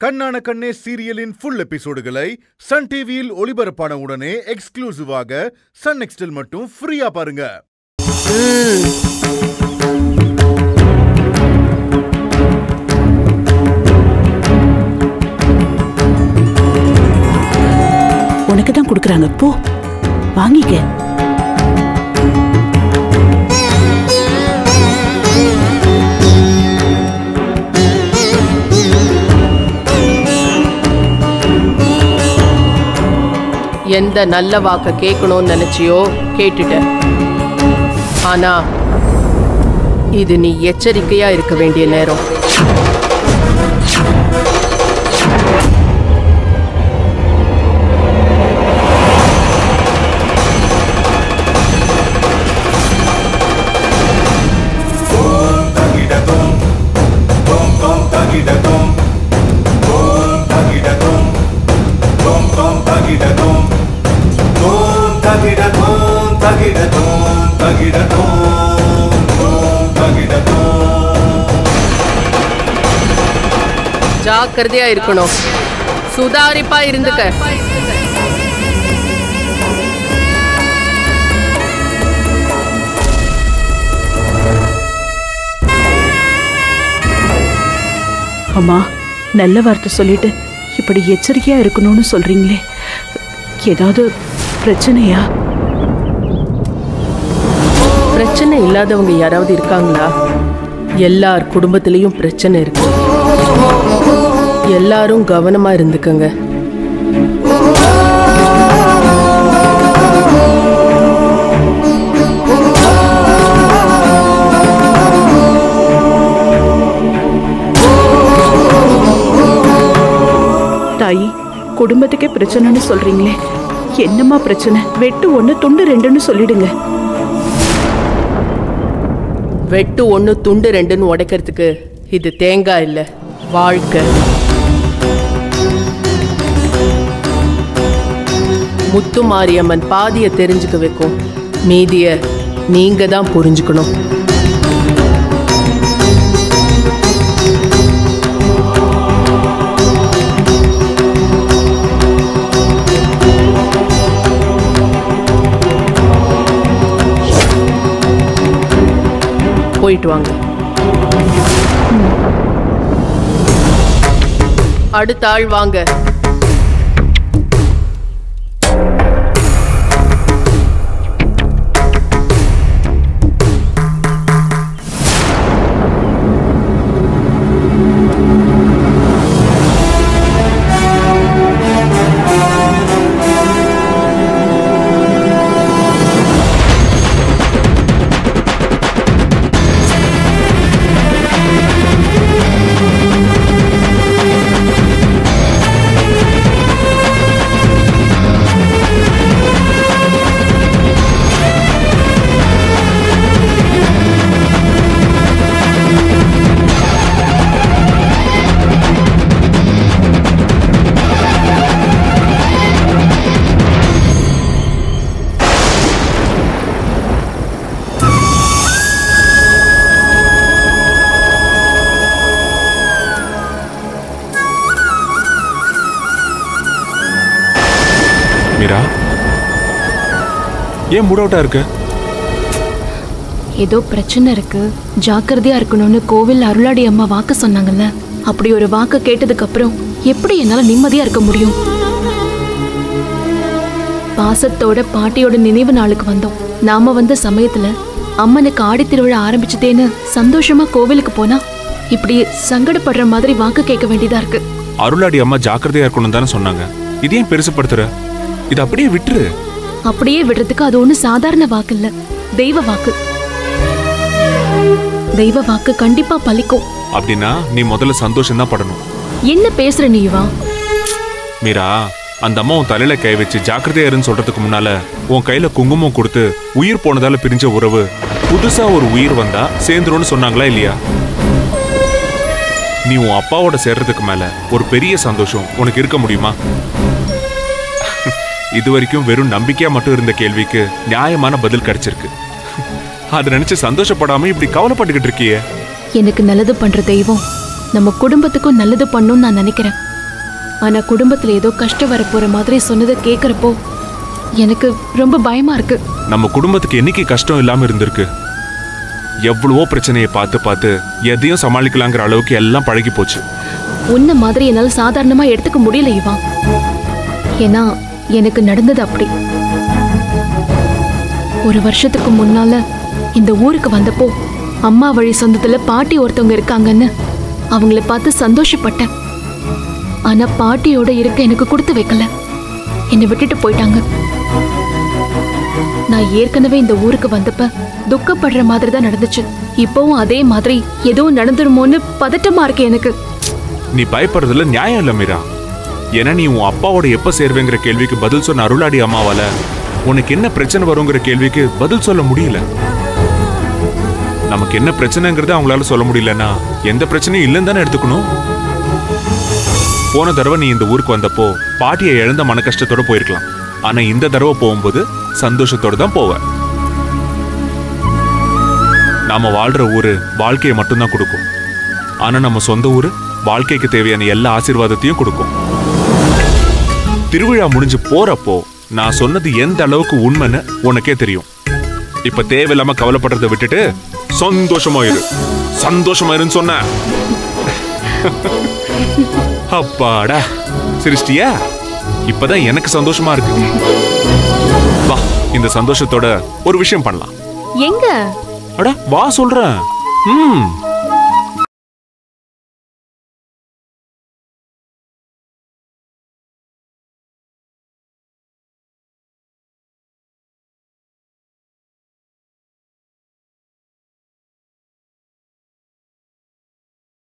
கண்ணான கண்ணே சீரியலின் full எபிசோடுகளை Sun டிவியில் ஒளிபரப்பான உடனே எக்ஸ்க்ளூசிவாக சன் நெக்ஸ்டில் மட்டும் ஃப்ரீயா பாருங்க உனக்கு தான் கொடுக்குறாங்க போ வாங்கிக்க எந்த நல்ல வாக்க கேட்கணும்னு நினைச்சியோ கேட்டுட்ட ஆனா இது நீ எச்சரிக்கையா இருக்க வேண்டிய நேரம் ஜாக்கிரதையா இருக்கணும் சுதாரிப்பா இருந்துக்க அம்மா நல்ல வார்த்தை சொல்லிட்டு இப்படி எச்சரிக்கையா இருக்கணும்னு சொல்றீங்களே ஏதாவது பிரச்சனையா பிரச்சனை இல்லாதவங்க யாராவது இருக்காங்களா எல்லார் குடும்பத்திலையும் பிரச்சனை இருக்கு எல்லாரும் கவனமா இருந்துக்கங்க தாயி குடும்பத்துக்கே பிரச்சனைன்னு சொல்றீங்களே என்னம்மா பிரச்சனை வெட்டு ஒண்ணு துண்டு ரெண்டுன்னு சொல்லிடுங்க வெட்டு ஒன்று துண்டு ரெண்டுன்னு உடைக்கிறதுக்கு இது தேங்காய் இல்லை வாழ்க்கை முத்து மாரியம்மன் பாதியை தெரிஞ்சுக்க வைக்கும் மீதிய நீங்க தான் புரிஞ்சுக்கணும் போயிட்டு வாங்க அடுத்த ஆள் வாங்க மீரா ஏன் மூட் அவுட்டா இருக்கு ஏதோ பிரச்சனை இருக்கு ஜாக்கிரதையா இருக்கணும்னு கோவில் அருளாடி அம்மா வாக்கு சொன்னாங்கல்ல அப்படி ஒரு வாக்கு கேட்டதுக்கு அப்புறம் எப்படி என்னால நிம்மதியா இருக்க முடியும் பாசத்தோட பாட்டியோட நினைவு நாளுக்கு வந்தோம் நாம வந்த சமயத்துல அம்மனுக்கு ஆடி திருவிழா ஆரம்பிச்சுதேன்னு சந்தோஷமா கோவிலுக்கு போனா இப்படி சங்கடப்படுற மாதிரி வாக்கு கேட்க வேண்டியதா இருக்கு அருளாடி அம்மா ஜாக்கிரதையா இருக்கணும் தானே சொன்னாங்க இது ஏன் பெருசுப்படுத்துற இது அப்படியே விட்டுரு அப்படியே விடுறதுக்கு அது ஒண்ணு சாதாரண வாக்கு இல்ல தெய்வ வாக்கு தெய்வ வாக்கு கண்டிப்பா பலிக்கும் அப்படின்னா நீ முதல்ல சந்தோஷம் தான் படணும் என்ன பேசுற நீ வா மீரா அந்த அம்மா உன் தலையில கை வச்சு ஜாக்கிரதையா இருன்னு சொல்றதுக்கு முன்னால உன் கையில குங்குமம் கொடுத்து உயிர் போனதால பிரிஞ்ச உறவு புதுசா ஒரு உயிர் வந்தா சேர்ந்துரும்னு சொன்னாங்களா இல்லையா நீ உன் அப்பாவோட சேர்றதுக்கு மேல ஒரு பெரிய சந்தோஷம் உனக்கு இருக்க முடியுமா இது வரைக்கும் வெறும் நம்பிக்கையா மட்டும் இருந்த கேள்விக்கு நியாயமான பதில் கிடைச்சிருக்கு அதை நினைச்சு சந்தோஷப்படாம இப்படி கவலைப்பட்டுக்கிட்டு இருக்கியே எனக்கு நல்லது பண்ற தெய்வம் நம்ம குடும்பத்துக்கும் நல்லது பண்ணும்னு நான் நினைக்கிறேன் ஆனா குடும்பத்துல ஏதோ கஷ்டம் வரப்போற மாதிரி சொன்னதை கேக்குறப்போ எனக்கு ரொம்ப பயமா இருக்கு நம்ம குடும்பத்துக்கு என்னைக்கு கஷ்டம் இல்லாம இருந்திருக்கு எவ்வளவோ பிரச்சனையை பார்த்து பார்த்து எதையும் சமாளிக்கலாங்கிற அளவுக்கு எல்லாம் பழகி போச்சு உன்ன மாதிரி என்னால சாதாரணமா எடுத்துக்க முடியல இவா ஏன்னா எனக்கு நடந்தது அப்படி ஒரு வருஷத்துக்கு முன்னால இந்த ஊருக்கு வந்தப்போ அம்மா வழி சொந்தத்துல பாட்டி ஒருத்தவங்க இருக்காங்கன்னு அவங்கள பார்த்து சந்தோஷப்பட்டேன் ஆனா பாட்டியோட இருக்க எனக்கு கொடுத்து வைக்கல என்னை விட்டுட்டு போயிட்டாங்க நான் ஏற்கனவே இந்த ஊருக்கு வந்தப்ப துக்கப்படுற மாதிரி தான் நடந்துச்சு இப்போவும் அதே மாதிரி ஏதோ நடந்துருமோன்னு பதட்டமா இருக்கு எனக்கு நீ பயப்படுறதுல நியாயம் இல்ல மீரா ஏன்னா நீ உன் அப்பாவோட எப்ப சேர்வேங்கிற கேள்விக்கு பதில் சொன்ன அருளாடி அம்மாவால உனக்கு என்ன பிரச்சனை வருங்கிற கேள்விக்கு பதில் சொல்ல முடியல நமக்கு என்ன பிரச்சனைங்கிறத அவங்களால சொல்ல முடியலன்னா எந்த பிரச்சனையும் இல்லைன்னு தானே எடுத்துக்கணும் போன தடவை நீ இந்த ஊருக்கு வந்தப்போ பாட்டியை இழந்த மன கஷ்டத்தோட போயிருக்கலாம் ஆனா இந்த தடவை போகும்போது சந்தோஷத்தோட தான் போவ நாம வாழ்ற ஊரு வாழ்க்கையை மட்டும்தான் கொடுக்கும் ஆனா நம்ம சொந்த ஊரு வாழ்க்கைக்கு தேவையான எல்லா ஆசீர்வாதத்தையும் கொடுக்கும் திருவிழா முடிஞ்சு போறப்போ நான் சொன்னது எந்த அளவுக்கு உண்மைன்னு உனக்கே தெரியும் இப்ப தேவையில்லாம கவலைப்படுறதை விட்டுட்டு சந்தோஷமா இரு சந்தோஷமா இருன்னு சொன்ன அப்பாடா சிரிச்சிட்டியா இப்பதான் எனக்கு சந்தோஷமா இருக்கு வா இந்த சந்தோஷத்தோட ஒரு விஷயம் பண்ணலாம் எங்க அட வா சொல்றேன் ம்